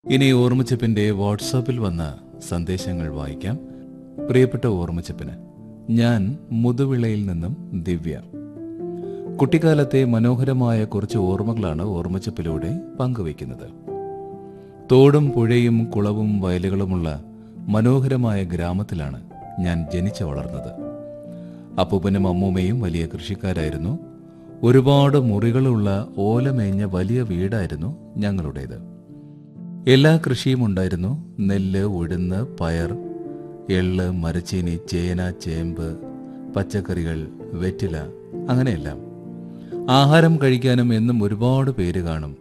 ഇനി ഓർമ്മച്ചപ്പിന്റെ വാട്സാപ്പിൽ വന്ന സന്ദേശങ്ങൾ വായിക്കാം പ്രിയപ്പെട്ട ഓർമ്മച്ചപ്പിന് ഞാൻ മുതുവിളയിൽ നിന്നും ദിവ്യ കുട്ടിക്കാലത്തെ മനോഹരമായ കുറച്ച് ഓർമ്മകളാണ് ഓർമ്മച്ചപ്പിലൂടെ പങ്കുവയ്ക്കുന്നത് തോടും പുഴയും കുളവും വയലുകളുമുള്ള മനോഹരമായ ഗ്രാമത്തിലാണ് ഞാൻ ജനിച്ചു വളർന്നത് അപ്പൂപ്പനും അമ്മൂമ്മയും വലിയ കൃഷിക്കാരായിരുന്നു ഒരുപാട് മുറികളുള്ള ഓലമേഞ്ഞ വലിയ വീടായിരുന്നു ഞങ്ങളുടേത് എല്ലാ കൃഷിയും ഉണ്ടായിരുന്നു നെല്ല് ഉഴുന്ന് പയർ എള്ള് മരച്ചീനി ചേന ചേമ്പ് പച്ചക്കറികൾ വെറ്റില അങ്ങനെയെല്ലാം ആഹാരം കഴിക്കാനും എന്നും ഒരുപാട് പേര് കാണും